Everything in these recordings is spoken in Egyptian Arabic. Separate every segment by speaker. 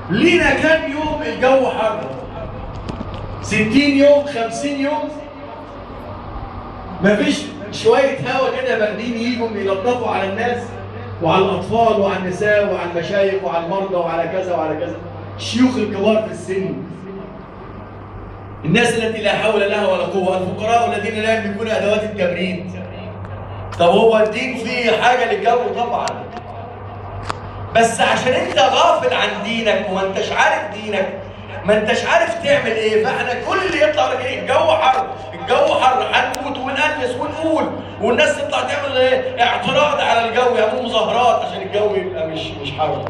Speaker 1: لينا كام يوم الجو حر 60 يوم 50 يوم مفيش شوية هوا كده باردين يجوا يلطفوا على الناس وعلى الأطفال وعلى النساء وعلى المشايخ وعلى المرضى وعلى كذا وعلى كذا الشيوخ الكبار في السن الناس التي لا حول لها ولا قوة الفقراء الذين لا يملكون أدوات التبريد طب هو الدين فيه حاجة للجو طبعا بس عشان انت غافل عن دينك وما انتش عارف دينك ما انتش عارف تعمل ايه فاحنا كل اللي يطلع لك ايه الجو حر الجو حر هنموت ونقلس ونقول والناس تطلع تعمل ايه اعتراض على الجو يعملوا مظاهرات عشان الجو يبقى مش مش حر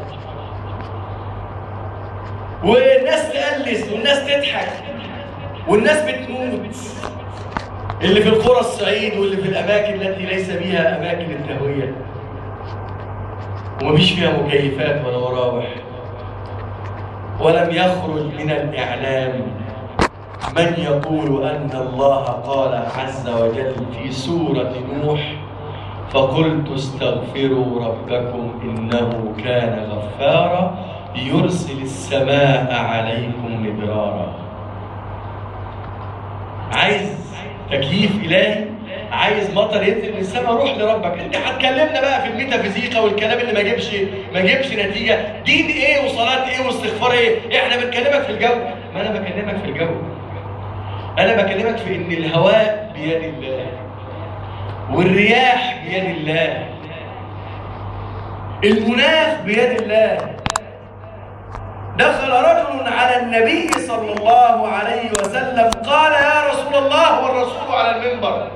Speaker 1: والناس تقلس والناس تضحك والناس بتموت اللي في القرى الصعيد واللي في الاماكن التي ليس بها اماكن التهويه ومفيش فيها مكيفات ولا مراوح ولم يخرج من الإعلام من يقول أن الله قال عز وجل في سورة نوح فقلت استغفروا ربكم إنه كان غفارا يرسل السماء عليكم مدرارا عايز تكليف إلهي عايز مطر ينزل من السماء روح لربك انت هتكلمنا بقى في الميتافيزيقا والكلام اللي ما جابش ما جابش نتيجه دين ايه وصلاه ايه واستغفار ايه احنا بنكلمك في الجو ما انا بكلمك في الجو انا بكلمك في ان الهواء بيد الله والرياح بيد الله المناخ بيد الله دخل رجل على النبي صلى الله عليه وسلم قال يا رسول الله والرسول على المنبر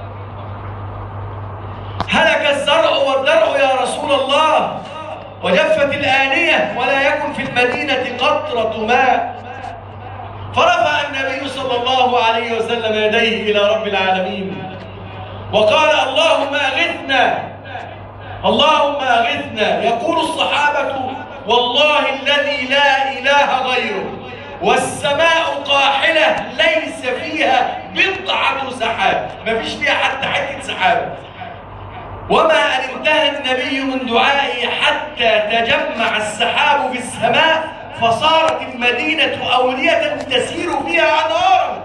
Speaker 1: هلك الزرع والدرع يا رسول الله وجفت الآنية ولا يكن في المدينة قطرة ماء فرفع النبي صلى الله عليه وسلم يديه إلى رب العالمين وقال اللهم أغثنا اللهم أغثنا يقول الصحابة والله الذي لا إله غيره والسماء قاحلة ليس فيها بضعة سحاب ما فيش فيها حتى حتة سحاب وما أن انتهى النبي من دعائه حتى تجمع السحاب في السماء فصارت المدينة أولية تسير فيها أنهارا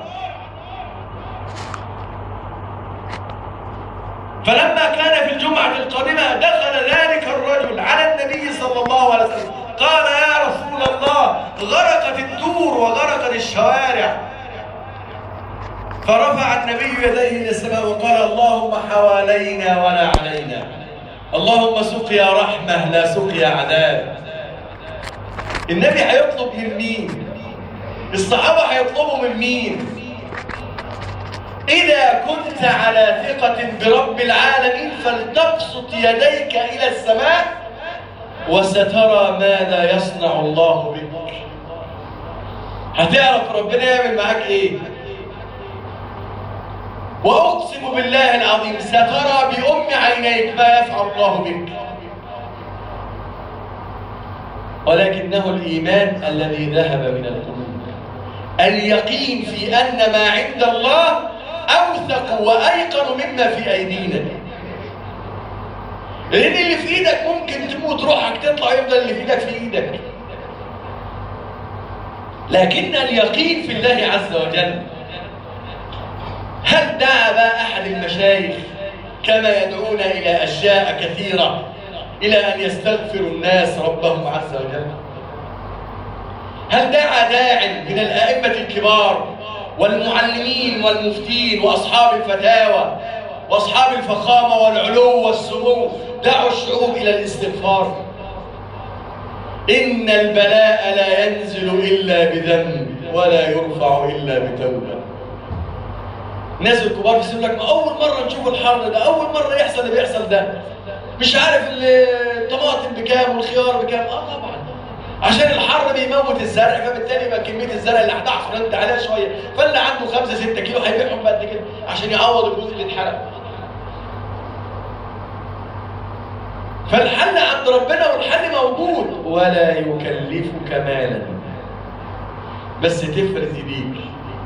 Speaker 1: فلما كان في الجمعة القادمة دخل ذلك الرجل على النبي صلى الله عليه وسلم قال يا رسول الله غرقت الدور وغرقت الشوارع فرفع النبي يديه الى السماء وقال اللهم حوالينا ولا علينا اللهم سقيا رحمه لا سقيا عذاب النبي هيطلب من مين الصحابه هيطلبوا من مين اذا كنت على ثقه برب العالمين فلتبسط يديك الى السماء وسترى ماذا يصنع الله بك هتعرف ربنا يعمل معاك ايه وأقسم بالله العظيم سترى بأم عينيك ما يفعل الله بك ولكنه الإيمان الذي ذهب من القلوب اليقين في أن ما عند الله أوثق وأيقن مما في أيدينا لأن اللي في إيدك ممكن تموت روحك تطلع يفضل اللي في إيدك في إيدك لكن اليقين في الله عز وجل هل دعا بقى أحد المشايخ كما يدعون إلى أشياء كثيرة إلى أن يستغفروا الناس ربهم عز وجل هل دعا داع من الأئمة الكبار والمعلمين والمفتين وأصحاب الفتاوى وأصحاب الفخامة والعلو والسمو دعوا الشعوب إلى الاستغفار إن البلاء لا ينزل إلا بذنب ولا يرفع إلا بتوبة الناس الكبار في لك ما اول مره نشوف الحر ده اول مره يحصل اللي بيحصل ده مش عارف الطماطم بكام والخيار بكام اه طبعا عشان الحر بيموت الزرع فبالتالي يبقى كميه الزرع اللي هتحصل انت عليها شويه فاللي عنده 5 6 كيلو هيبيعهم قد كده عشان يعوض الجزء اللي اتحرق فالحل عند ربنا والحل موجود ولا يكلفك مالا بس تفرز ايديك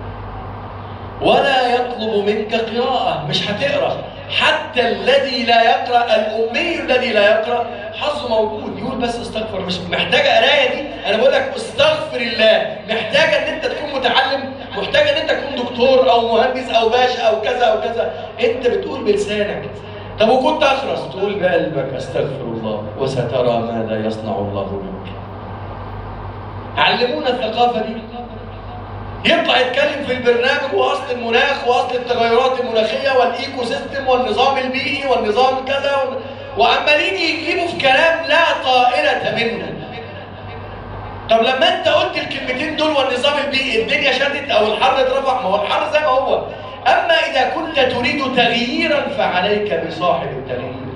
Speaker 1: ولا يطلب منك قراءة مش هتقرأ حتى الذي لا يقرأ الأمي الذي لا يقرأ حظه موجود يقول بس استغفر مش محتاجة قراية دي انا بقول لك استغفر الله محتاج ان انت تكون متعلم محتاج ان انت تكون دكتور او مهندس او باشا او كذا او كذا انت بتقول بلسانك طب وكنت اخرس تقول بقلبك استغفر الله وسترى ماذا يصنع الله بك علمونا الثقافه دي يطلع يتكلم في البرنامج واصل المناخ واصل التغيرات المناخيه والايكو سيستم والنظام البيئي والنظام كذا وعمالين يجيبوا في كلام لا طائله منه طب لما انت قلت الكلمتين دول والنظام البيئي الدنيا شدت او الحر اترفع ما هو الحر زي ما هو اما اذا كنت تريد تغييرا فعليك بصاحب التغيير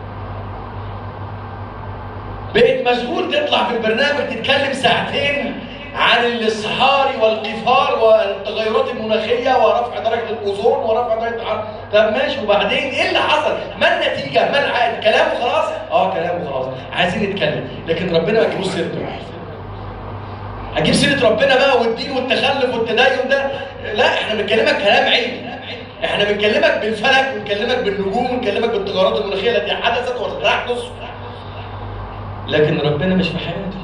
Speaker 1: بقيت مشغول تطلع في البرنامج تتكلم ساعتين عن الصحاري والقفار والتغيرات المناخيه ورفع درجه الاوزون ورفع درجه الحراره طب ماشي وبعدين ايه اللي حصل؟ ما النتيجه؟ ما العائد؟ كلام وخلاص؟ اه كلام وخلاص عايزين نتكلم لكن ربنا ما تجيبوش سيرته هجيب سيره ربنا بقى والدين والتخلف والتدين ده لا احنا بنكلمك كلام علمي احنا بنكلمك بالفلك بنكلمك بالنجوم بنكلمك بالتغيرات المناخيه التي حدثت وستحدث لكن ربنا مش في حياته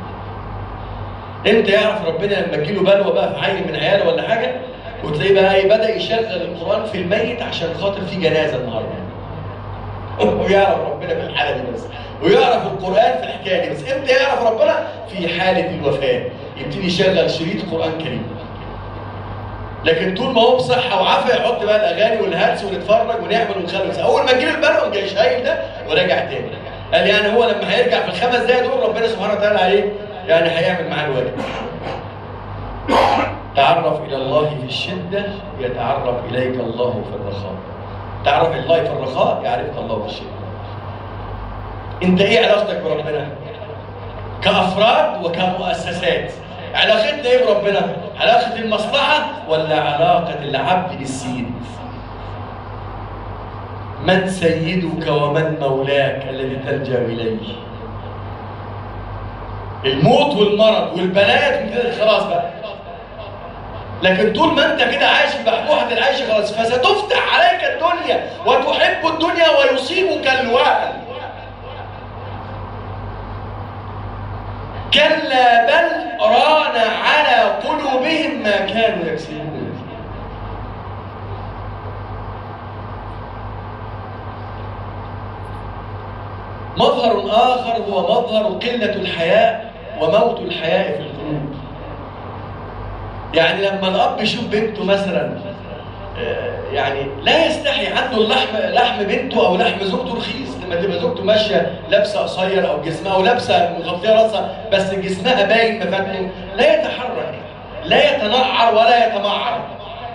Speaker 1: امتى يعرف ربنا لما تجيله بلوى بقى في عيل من عياله ولا حاجه وتلاقيه بقى ايه بدا يشغل القران في الميت عشان خاطر في جنازه النهارده ويعرف ربنا في الحاله دي بس ويعرف القران في الحكايه دي بس امتى يعرف ربنا في حاله الوفاه يبتدي يشغل شريط قران كريم لكن طول ما هو بصحه وعافيه يحط بقى الاغاني والهلس ونتفرج ونعمل ونخلي اول ما تجيله البلوى جاي شايل ده وراجع تاني قال يعني هو لما هيرجع في الخمس دقايق دول ربنا سبحانه وتعالى عليه يعني هيعمل معاه الواجب تعرف إلى الله في الشدة يتعرف إليك الله في الرخاء تعرف الله في الرخاء يعرفك الله في الشدة انت ايه علاقتك بربنا كأفراد وكمؤسسات علاقتنا ايه بربنا علاقة المصلحة ولا علاقة العبد بالسيد من سيدك ومن مولاك الذي تلجأ إليه الموت والمرض والبلاء خلاص بقى لكن طول ما انت كده عايش في بحبوحة العيش خلاص فستفتح عليك الدنيا وتحب الدنيا ويصيبك الوهن كلا بل ران على قلوبهم ما كانوا يكسبون مظهر آخر هو مظهر قلة الحياء وموت الحياء في القلوب يعني لما الأب يشوف بنته مثلا يعني لا يستحي عنده اللحم لحم بنته او لحم زوجته رخيص لما تبقى زوجته ماشيه لابسه قصير او جسمها او لابسه مغطيه راسها بس جسمها باين مفاتنه لا يتحرك لا يتنعر ولا يتمعر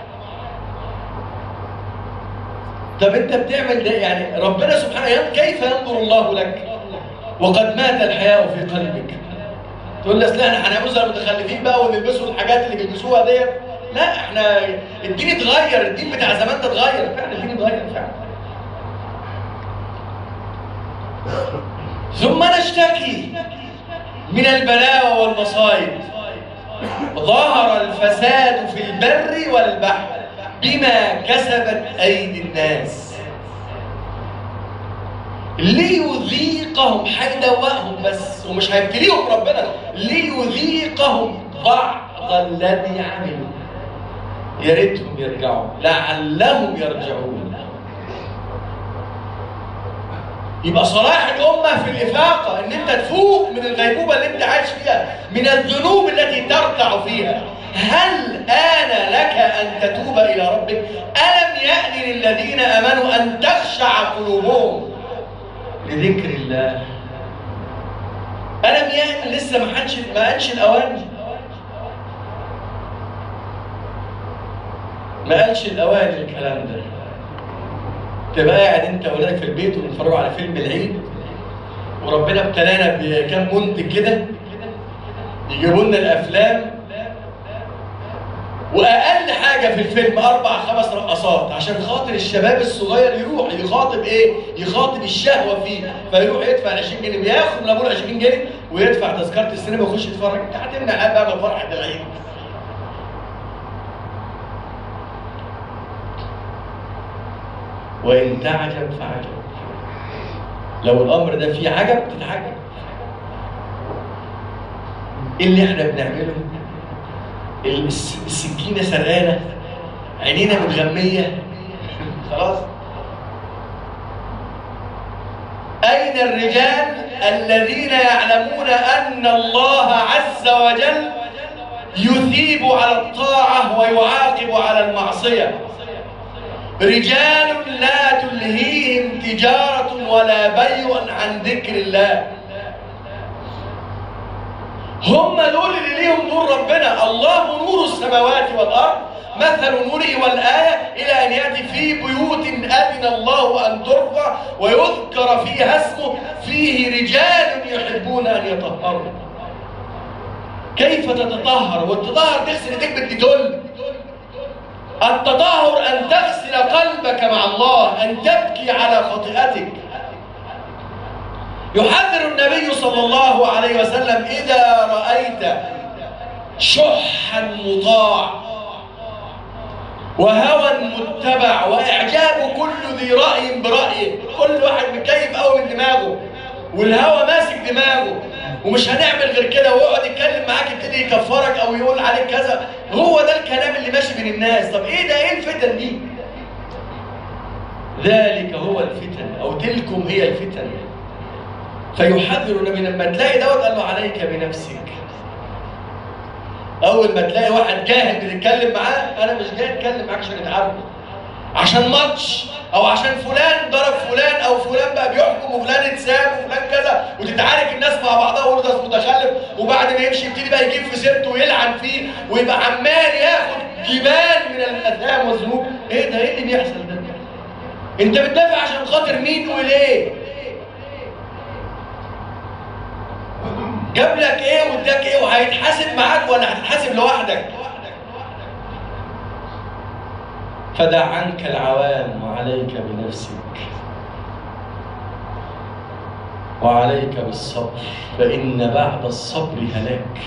Speaker 1: طب انت بتعمل ده يعني ربنا سبحانه كيف ينظر الله لك وقد مات الحياء في قلبك تقول لي اصل احنا هنعمل زي المتخلفين بقى ونلبسوا الحاجات اللي بيلبسوها ديت لا احنا الدين اتغير الدين بتاع زمان ده اتغير فعلا الدين اتغير فعلا ثم نشتكي من البلاوى والمصائب ظهر الفساد في البر والبحر بما كسبت ايدي الناس ليذيقهم هيدوقهم بس ومش هيبتليهم ربنا ليذيقهم بعض الذي عملوا يا ريتهم يرجعوا لعلهم يرجعون يبقى صلاح الأمة في الإفاقة إن أنت تفوق من الغيبوبة اللي أنت عايش فيها من الذنوب التي ترتع فيها هل آن لك أن تتوب إلى ربك ألم يأن للذين آمنوا أن تخشع قلوبهم لذكر الله ألم يأن لسه ما حدش ما قالش الأوان ما قالش الأوان الكلام ده تبقى قاعد انت واولادك في البيت وبنتفرجوا على فيلم العيد وربنا ابتلانا بكام منتج كده يجيبوا لنا الافلام واقل حاجه في الفيلم اربع خمس رقصات عشان خاطر الشباب الصغير يروح يخاطب ايه؟ يخاطب الشهوه فيه فيروح يدفع 20 جنيه بياخد من ابوه 20 جنيه ويدفع تذكره السينما ويخش يتفرج انت هتمنع بقى من فرحه العيد وإن تعجب فعجب لو الأمر ده فيه عجب تتعجب اللي احنا بنعمله السكينه سرقانه عينينا متغميه خلاص أين الرجال الذين يعلمون أن الله عز وجل يثيب على الطاعة ويعاقب على المعصية رجال لا تلهيهم تجارة ولا بيع عن ذكر الله هم دول اللي ليهم نور ربنا الله نور السماوات والأرض مثل نوره والآية إلى أن يأتي في بيوت أذن الله أن ترفع ويذكر فيها اسمه فيه رجال يحبون أن يطهروا كيف تتطهر والتطهر تغسل ايديك بالديتول التطهر أن تغسل قلبك مع الله أن تبكي على خطيئتك يحذر النبي صلى الله عليه وسلم إذا رأيت شحا مطاع وهوى متبع وإعجاب كل ذي رأي برأيه كل واحد مكيف قوي من دماغه والهوى ماسك دماغه ومش هنعمل غير كده ويقعد يتكلم معاك يبتدي يكفرك او يقول عليك كذا هو ده الكلام اللي ماشي بين الناس طب ايه ده ايه الفتن دي ذلك هو الفتن او تلكم هي الفتن فيحذر النبي لما تلاقي دوت قال له عليك بنفسك اول ما تلاقي واحد جاهل بتتكلم معاه انا مش جاي اتكلم معاك عشان اتعامل عشان ماتش او عشان فلان ضرب فلان او فلان بقى بيحكم وفلان اتساب وفلان كذا وتتعارك الناس مع بعضها ويقولوا ده متخلف وبعد ما يمشي يبتدي بقى يجيب في سيرته ويلعن فيه ويبقى عمال ياخد جبال من الاثام والذنوب ايه ده ايه اللي بيحصل ده؟ انت بتدافع عشان خاطر مين وليه؟ جاب لك ايه واداك ايه وهيتحاسب معاك ولا هتتحاسب لوحدك؟ فدع عنك العوام وعليك بنفسك وعليك بالصبر فإن بعد الصبر هلاك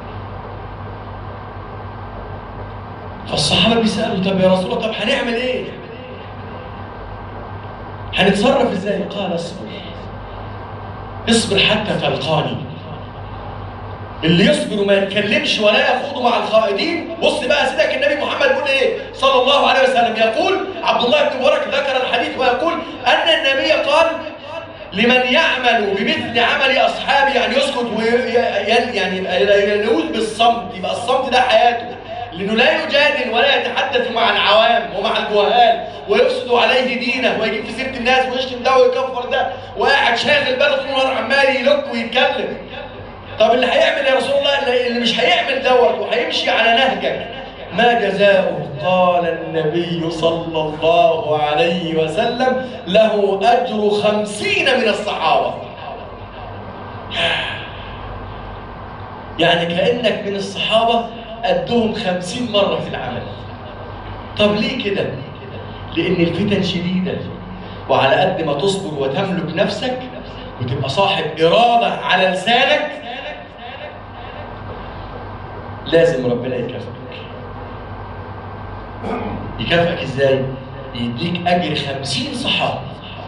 Speaker 1: فالصحابة بيسألوا طب يا رسول الله طب هنعمل ايه؟ هنتصرف ازاي؟ قال اصبر اصبر حتى تلقاني اللي يصبر وما يتكلمش ولا يخوض مع الخائضين بص بقى سيدك النبي محمد بيقول ايه صلى الله عليه وسلم يقول عبد الله بن مبارك ذكر الحديث ويقول ان النبي قال لمن يعمل بمثل عمل اصحابه يعني يسكت يعني يلوذ بالصمت يبقى الصمت ده حياته لانه لا يجادل ولا يتحدث مع العوام ومع الجهال ويفسد عليه دينه ويجيب في سيره الناس ويشتم ده ويكفر ده وقاعد شاغل باله طول النهار عمال يلك ويتكلم طب اللي هيعمل يا رسول الله اللي مش هيعمل دوت وهيمشي على نهجك ما جزاؤه قال النبي صلى الله عليه وسلم له أجر خمسين من الصحابة يعني كأنك من الصحابة قدهم خمسين مرة في العمل طب ليه كده؟ لأن الفتن شديدة وعلى قد ما تصبر وتملك نفسك وتبقى صاحب إرادة على لسانك لازم ربنا يكافئك يكافئك ازاي؟ يديك اجر خمسين صحابي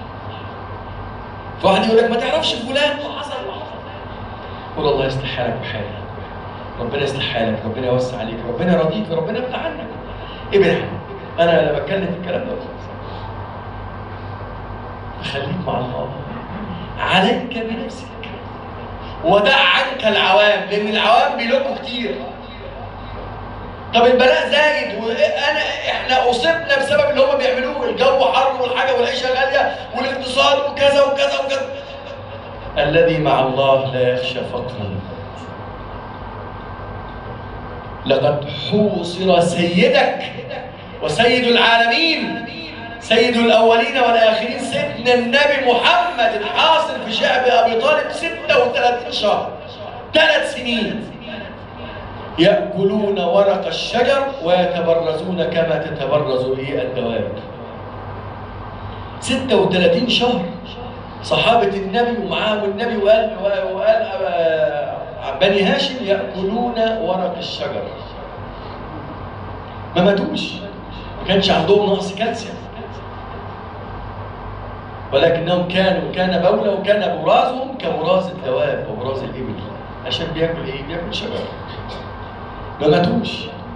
Speaker 1: فواحد يقول لك ما تعرفش فلان وحصل قول الله يصلح حالك وحالك ربنا يصلح حالك ربنا يوسع عليك ربنا يرضيك ربنا يبعد عنك ابعد عنك انا لا بتكلم في الكلام ده خليك مع الله عليك بنفسك ودع عنك العوام لان العوام بيلوكوا كتير طب البلاء زايد وانا احنا اصبنا بسبب اللي هم بيعملوه الجو حر والحاجه والعيشه غاليه والاقتصاد وكذا وكذا وكذا الذي مع الله لا يخشى فقرا لقد حوصر سيدك وسيد العالمين سيد الاولين والاخرين سيدنا النبي محمد الحاصل في شعب ابي طالب 36 شهر ثلاث سنين يأكلون ورق الشجر ويتبرزون كما تتبرز به الدواب 36 شهر صحابة النبي ومعاهم النبي وقال, وقال بني هاشم يأكلون ورق الشجر ما ماتوش ما كانش عندهم نقص كالسيوم ولكنهم كانوا كان بولة وكان برازهم كبراز الدواب وبراز الإبل عشان بياكل ايه؟ بياكل شجر ما ماتوش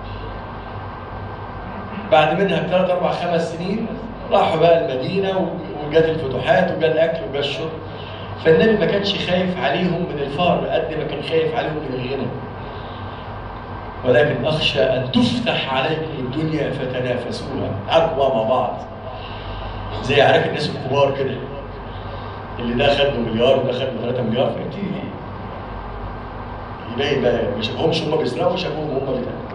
Speaker 1: بعد منها بثلاث اربع خمس سنين راحوا بقى المدينه وجات الفتوحات وجا الاكل وجا الشرب فالنبي ما كانش خايف عليهم من الفقر قد ما كان خايف عليهم من الغنى ولكن اخشى ان تفتح عليكم الدنيا فتنافسوها قعدوا مع بعض زي عارف الناس الكبار كده اللي ده خد له مليار وده خد له 3 مليار فانت يلاقي بقى ما شافهمش هم بيسرقوا شافوهم هم بيسرقوا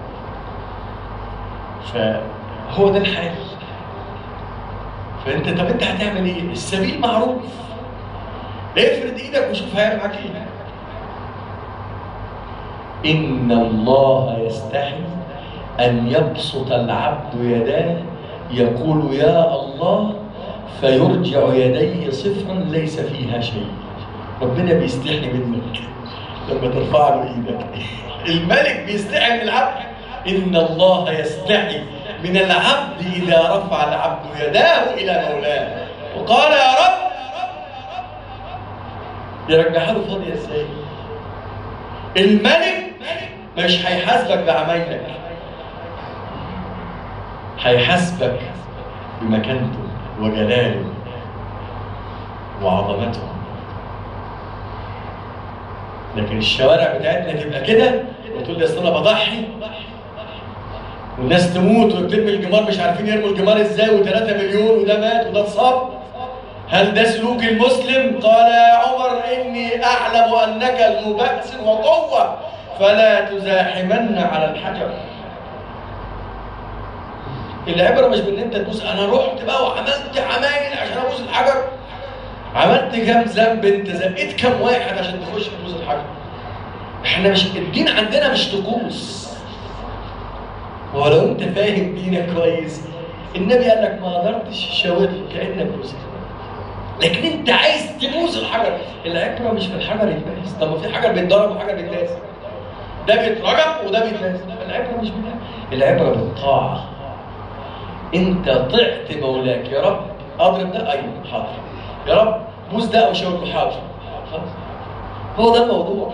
Speaker 1: فهو ده الحال فانت طب انت هتعمل ايه؟ السبيل معروف افرد ايدك وشوف هيعمل معاك ايه ان الله يستحي ان يبسط العبد يداه يقول يا الله فيرجع يديه صفرا ليس فيها شيء ربنا بيستحي منك لما ترفع له ايدك الملك بيستحي من العبد ان الله يستحي من العبد اذا رفع العبد يداه الى مولاه وقال يا رب يرجعها له فاضيه ازاي الملك مش هيحاسبك بعمايلك هيحاسبك بمكانته وجلاله وعظمته لكن الشوارع بتاعتنا تبقى كده وتقول لي اصل انا بضحي والناس تموت وترمي الجمار مش عارفين يرموا الجمار ازاي و3 مليون وده مات وده اتصاب هل ده سلوك المسلم؟ قال يا عمر اني اعلم انك ذو بأس وقوة فلا تزاحمن على الحجر. العبرة مش بان انت تبوس انا رحت بقى وعملت عمايل عشان ابوس الحجر. عملت كام ذنب انت زقيت كام واحد عشان تخش تبوس الحجر. احنا مش الدين عندنا مش طقوس. ولو انت فاهم دينك كويس النبي قال لك ما قدرتش شاور كانك بوست لكن انت عايز تبوس الحجر العبره مش في الحجر يتباس طب ما في حجر بيتضرب وحجر بيتلاس ده بيترجم وده بيتلاس العبره مش بده العبره بالطاعه انت طعت مولاك يا رب اضرب ده ايوه حاضر يا رب بوس ده او شاور له حاضر هو ده الموضوع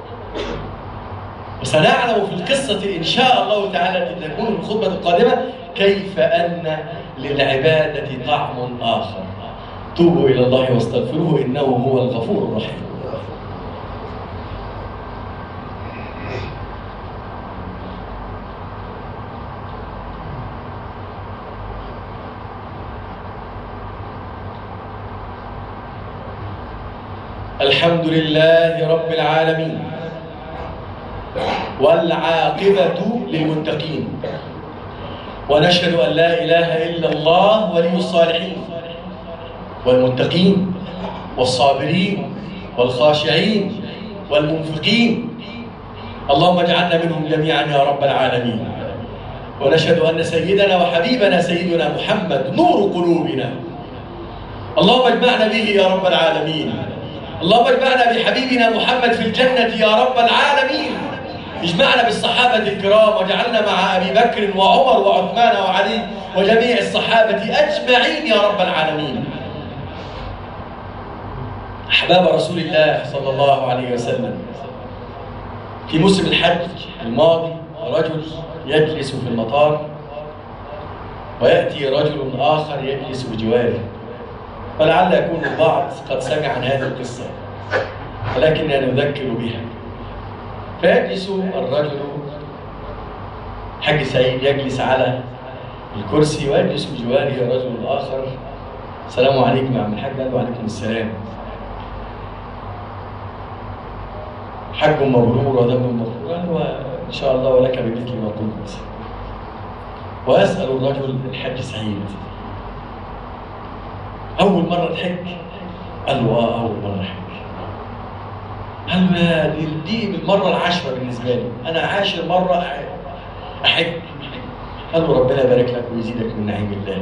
Speaker 1: وسنعلم في القصة إن شاء الله تعالى أن تكون الخطبة القادمة كيف أن للعبادة طعم آخر توبوا إلى الله واستغفروه إنه هو الغفور الرحيم الحمد لله رب العالمين والعاقبة للمتقين ونشهد أن لا إله إلا الله ولي الصالحين والمتقين والصابرين والخاشعين والمنفقين اللهم اجعلنا منهم جميعا يا رب العالمين ونشهد أن سيدنا وحبيبنا سيدنا محمد نور قلوبنا اللهم اجمعنا به يا رب العالمين اللهم اجمعنا بحبيبنا محمد في الجنة يا رب العالمين اجمعنا بالصحابة الكرام واجعلنا مع أبي بكر وعمر وعثمان وعلي وجميع الصحابة أجمعين يا رب العالمين أحباب رسول الله صلى الله عليه وسلم في موسم الحج الماضي رجل يجلس في المطار ويأتي رجل آخر يجلس بجواره ولعل يكون البعض قد سمع عن هذه القصة ولكننا نذكر بها فيجلس الرجل حج سعيد يجلس على الكرسي ويجلس بجواره الرجل الآخر السلام عليكم يا عم الحاج قال وعليكم السلام حج مبرور ودم مغفور قال وإن شاء الله ولك بمثل ما قلت وأسأل الرجل الحج سعيد أول مرة تحج قال له آه أول مرة أحج قال له دي, دي بالمرة العاشرة بالنسبة لي أنا عاشر مرة أحج قال له ربنا يبارك لك ويزيدك من نعيم الله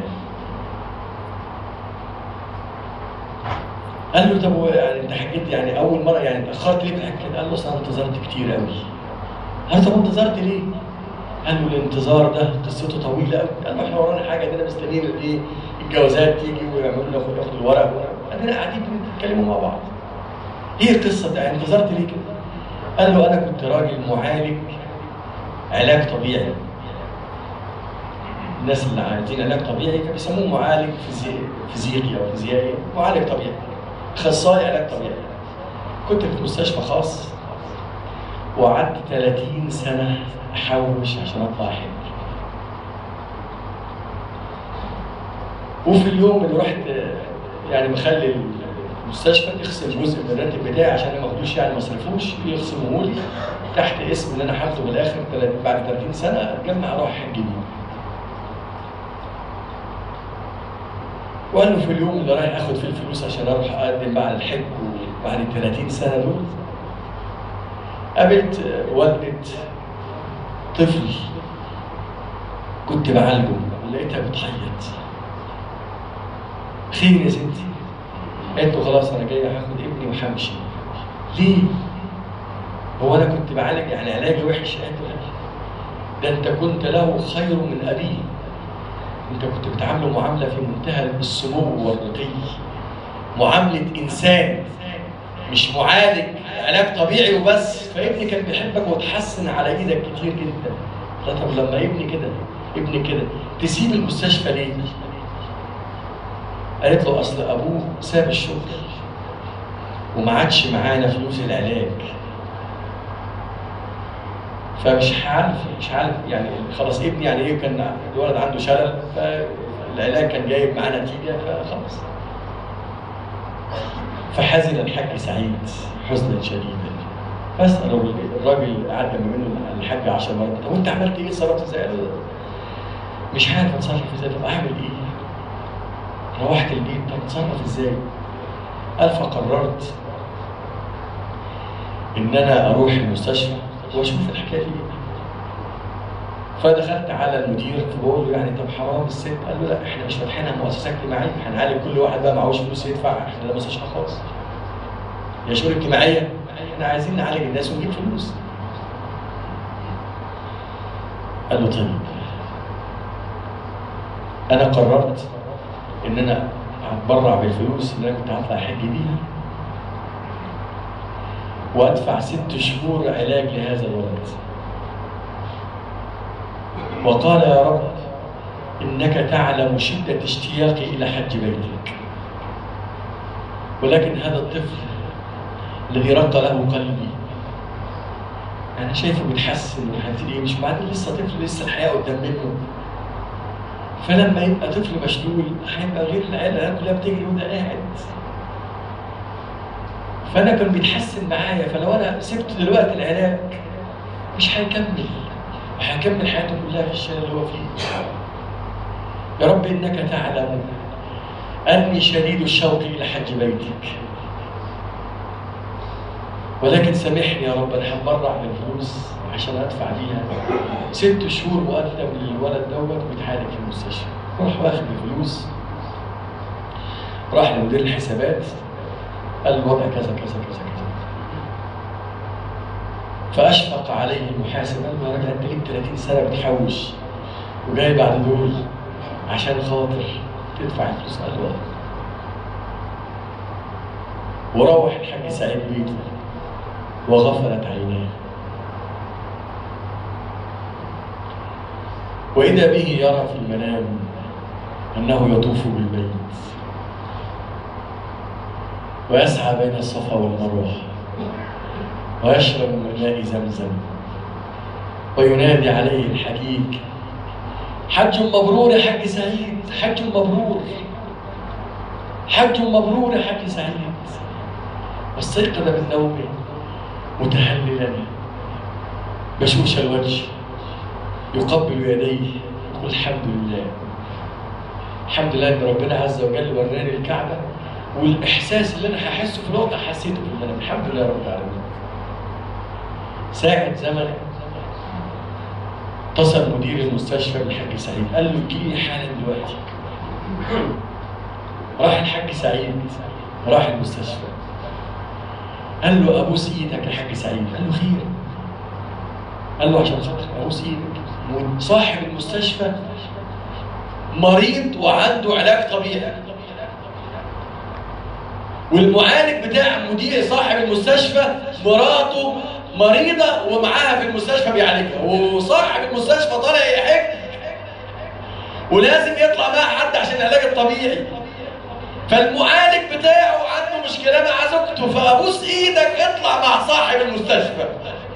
Speaker 1: قال له طب يعني انت حكيت يعني اول مره يعني اتاخرت ليه في الحكي قال له اصل انا انتظرت كتير قوي قال له طب انتظرت ليه؟ قال له الانتظار ده قصته طويله قوي قال له احنا ورانا حاجه ده مستنيين الايه الجوازات تيجي ويعملوا لنا ياخدوا الورق ادينا قاعدين بنتكلموا مع بعض ايه القصه ده انتظرت ليه كده؟ قال له انا كنت راجل معالج علاج طبيعي الناس اللي عايزين علاج طبيعي كانوا بيسموه معالج فيزيائي او فيزيائي معالج طبيعي اخصائي علاج طبيعي كنت في مستشفى خاص وقعدت 30 سنه احوش عشان اطلع حج وفي اليوم اللي رحت يعني مخلي المستشفى يخصم جزء من الراتب بتاعي عشان ما اخدوش يعني ما اصرفوش يخصموه لي تحت اسم اللي انا هاخده بالاخر بعد 30 سنه اتجمع اروح حج بيه. وقال له في اليوم اللي رايح اخد فيه الفلوس عشان اروح اقدم بقى على الحج وبعد ال 30 سنه دول قابلت والدة طفل كنت بعالجه لقيتها بتعيط خير يا ستي قالت له خلاص انا جاي هاخد ابني وهمشي ليه؟ هو انا كنت بعالج يعني علاجي وحش قالت له ده انت كنت له خير من ابيه انت كنت بتعامله معامله في منتهى السمو والرقي معامله انسان مش معالج علاج طبيعي وبس فابني كان بيحبك وتحسن على ايدك كتير جدا طب لما ابني كده ابني كده تسيب المستشفى ليه؟ قالت له اصل ابوه ساب الشغل وما عادش معانا فلوس العلاج فمش عارف مش عارف يعني خلاص ابني يعني ايه كان الولد عنده شلل فالعلاج كان جايب معاه نتيجه فخلاص فحزن الحاج سعيد حزنا شديدا فاسال الراجل قعد جنب منه الحاج 10 مرات طب وانت عملت ايه صرفت ازاي؟ مش عارف اتصرف ازاي طب اعمل ايه؟ روحت البيت طب اتصرف ازاي؟ قال فقررت ان انا اروح المستشفى واشوف الحكايه دي فدخلت على المدير فبقول له يعني طب حرام الست قال له لا احنا مش فاتحينها مؤسسه اجتماعيه هنعالج كل واحد بقى معهوش فلوس يدفع احنا ده مستشفى خاص يا شؤون اجتماعيه احنا عايزين نعالج الناس ونجيب فلوس قال له طيب انا قررت ان انا هتبرع بالفلوس اللي انا كنت هطلع حج بيها وادفع ست شهور علاج لهذا الولد وقال يا رب انك تعلم شده اشتياقي الى حج بيتك ولكن هذا الطفل الذي رق له قلبي انا شايفه بيتحسن وهيبتدي مش بعدين لسه طفل لسه الحياه قدام منه فلما يبقى طفل مشلول هيبقى غير العيله كلها بتجري وده قاعد فانا كان بيتحسن معايا فلو انا سبت دلوقتي العلاج مش هيكمل وهيكمل حياته كلها في الشارع اللي هو فيه يا رب انك تعلم اني شديد الشوق الى حج بيتك ولكن سامحني يا رب انا هتبرع بالفلوس عشان ادفع بيها ست شهور مقدم للولد دوت بيتعالج في المستشفى راح واخد الفلوس راح لمدير الحسابات قال الوضع كذا كذا كذا كذا فاشفق عليه المحاسب قال له يا راجل انت ليك 30 سنه بتحوش وجاي بعد دول عشان خاطر تدفع الفلوس قال له وروح الحاج سعيد بيته وغفلت عيناه وإذا به يرى في المنام أنه يطوف بالبيت ويسعى بين الصفا والمروة ويشرب من ماء زمزم وينادي عليه الحقيق حج مبرور يا حاج سعيد حج مبرور حج مبرور يا حاج سعيد واستيقظ من نومه متهللا بشوش الوجه يقبل يديه يقول الحمد لله الحمد لله ان ربنا عز وجل وراني الكعبه والاحساس اللي انا هحسه في الوقت حسيته في المنام الحمد لله رب العالمين ساعة زمن اتصل مدير المستشفى بالحاج سعيد قال له جيلي حالا دلوقتي راح الحاج سعيد راح المستشفى قال له ابوس ايدك يا حاج سعيد قال له خير قال له عشان خاطر ابوس ايدك صاحب المستشفى مريض وعنده علاج طبيعي والمعالج بتاع مدير صاحب المستشفى مراته مريضة ومعاها في المستشفى بيعالجها وصاحب المستشفى طالع يحج ولازم يطلع معاه حد عشان العلاج الطبيعي فالمعالج بتاعه عنده مشكلة مع زوجته فأبوس إيدك اطلع مع صاحب المستشفى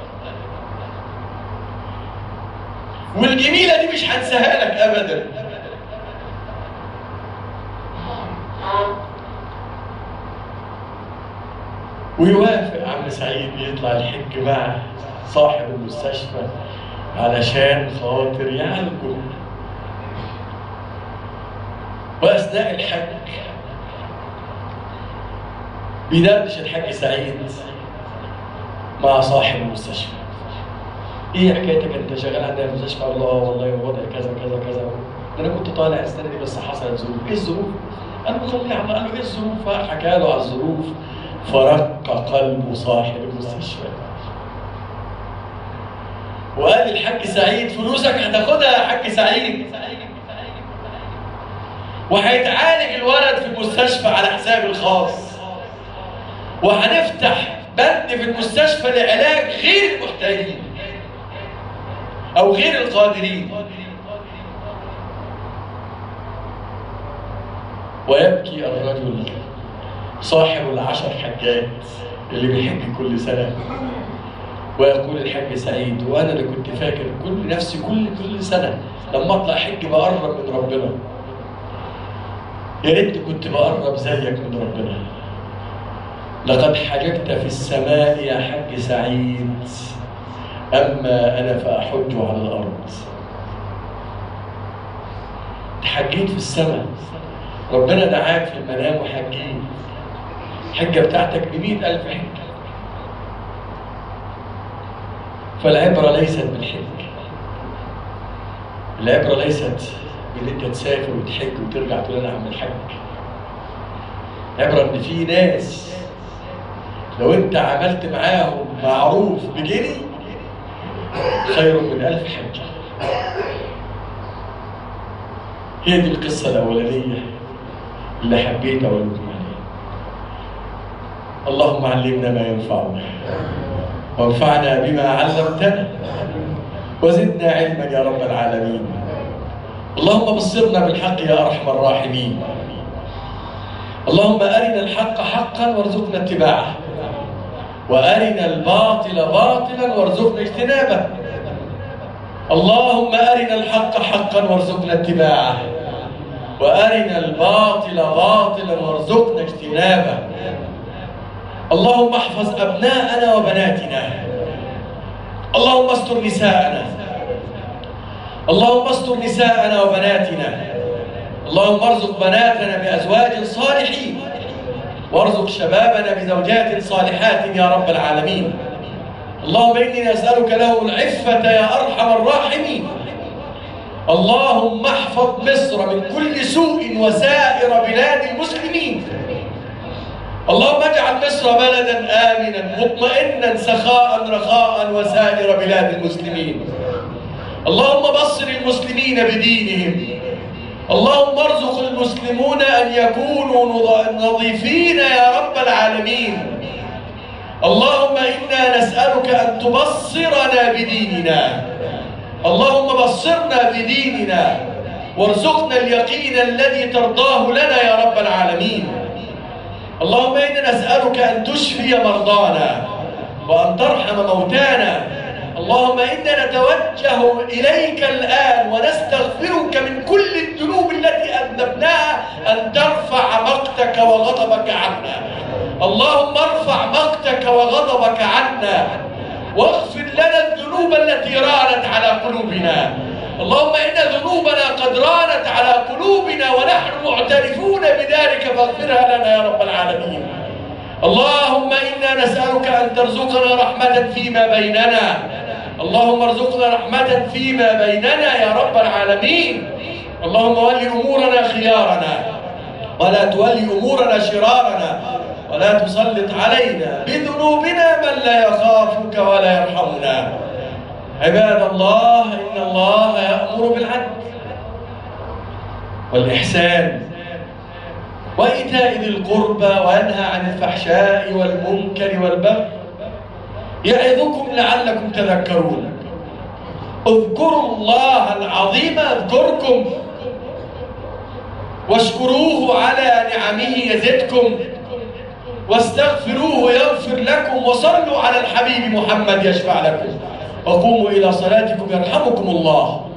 Speaker 1: والجميلة دي مش هنساها لك أبدا ويوافق عم سعيد يطلع الحج مع صاحب المستشفى علشان خاطر يعالجه وأثناء الحج بيدردش الحاج سعيد مع صاحب المستشفى ايه حكايتك انت شغال عندنا في المستشفى الله والله الوضع كذا كذا كذا ده انا كنت طالع السنه دي بس حصلت ظروف ايه الظروف؟ انا بخلي على قال له ايه الظروف؟ فحكى له على الظروف فرق قلب صاحب المستشفى وقال الحاج سعيد فلوسك هتاخدها يا حاج سعيد وهيتعالج الولد في المستشفى على حسابي الخاص وهنفتح بند في المستشفى لعلاج غير المحتاجين او غير القادرين ويبكي الرجل صاحب العشر حجات اللي بيحج كل سنة ويقول الحاج سعيد وأنا اللي كنت فاكر كل نفسي كل كل سنة لما أطلع حج بقرب من ربنا يا ريت كنت بقرب زيك من ربنا لقد حججت في السماء يا حج سعيد أما أنا فأحج على الأرض تحجيت في السماء ربنا دعاك في المنام وحجيت الحجة بتاعتك بمئة ألف حجة فالعبرة ليست بالحج العبرة ليست بإن أنت تسافر وتحج وترجع تقول أنا أعمل حج العبرة إن في ناس لو أنت عملت معاهم معروف بجنيه خير من ألف حجة هي دي القصة الأولانية اللي حبيت أقول لكم عليها اللهم علمنا ما ينفعنا وانفعنا بما علمتنا وزدنا علما يا رب العالمين اللهم بصرنا بالحق يا أرحم الراحمين اللهم أرنا الحق حقا وارزقنا اتباعه وأرنا الباطل باطلا وارزقنا اجتنابه اللهم أرنا الحق حقا وارزقنا اتباعه وأرنا الباطل باطلا وارزقنا اجتنابه اللهم احفظ أبناءنا وبناتنا اللهم استر نساءنا اللهم استر نساءنا وبناتنا اللهم ارزق بناتنا بأزواج صالحين وارزق شبابنا بزوجات صالحات يا رب العالمين اللهم إني نسألك له العفة يا أرحم الراحمين اللهم احفظ مصر من كل سوء وسائر بلاد المسلمين اللهم اجعل مصر بلدا آمنا مطمئنا سخاء رخاء وسائر بلاد المسلمين اللهم بصر المسلمين بدينهم اللهم ارزق المسلمون أن يكونوا نظيفين يا رب العالمين اللهم إنا نسألك أن تبصرنا بديننا اللهم بصرنا بديننا وارزقنا اليقين الذي ترضاه لنا يا رب العالمين اللهم إنا نسألك أن تشفي مرضانا وأن ترحم موتانا اللهم إنا نتوجه إليك الآن ونستغفرك من كل الذنوب التي أذنبناها أن ترفع مقتك وغضبك عنا اللهم ارفع مقتك وغضبك عنا واغفر لنا الذنوب التي رانت على قلوبنا اللهم إن ذنوبنا قد رانت على قلوبنا ونحن معترفون بذلك فاغفرها لنا يا رب العالمين اللهم إنا نسألك أن ترزقنا رحمة فيما بيننا اللهم ارزقنا رحمة فيما بيننا يا رب العالمين اللهم ول أمورنا خيارنا ولا تولي أمورنا شرارنا ولا تسلط علينا بذنوبنا من لا يخافك ولا يرحمنا عباد الله إن الله يأمر بالعدل والإحسان وإيتاء ذي القربى وينهى عن الفحشاء والمنكر والبغي يعظكم لعلكم تذكرون اذكروا الله العظيم اذكركم واشكروه على نعمه يزدكم واستغفروه يغفر لكم وصلوا على الحبيب محمد يشفع لكم وقوموا إلى صلاتكم يرحمكم الله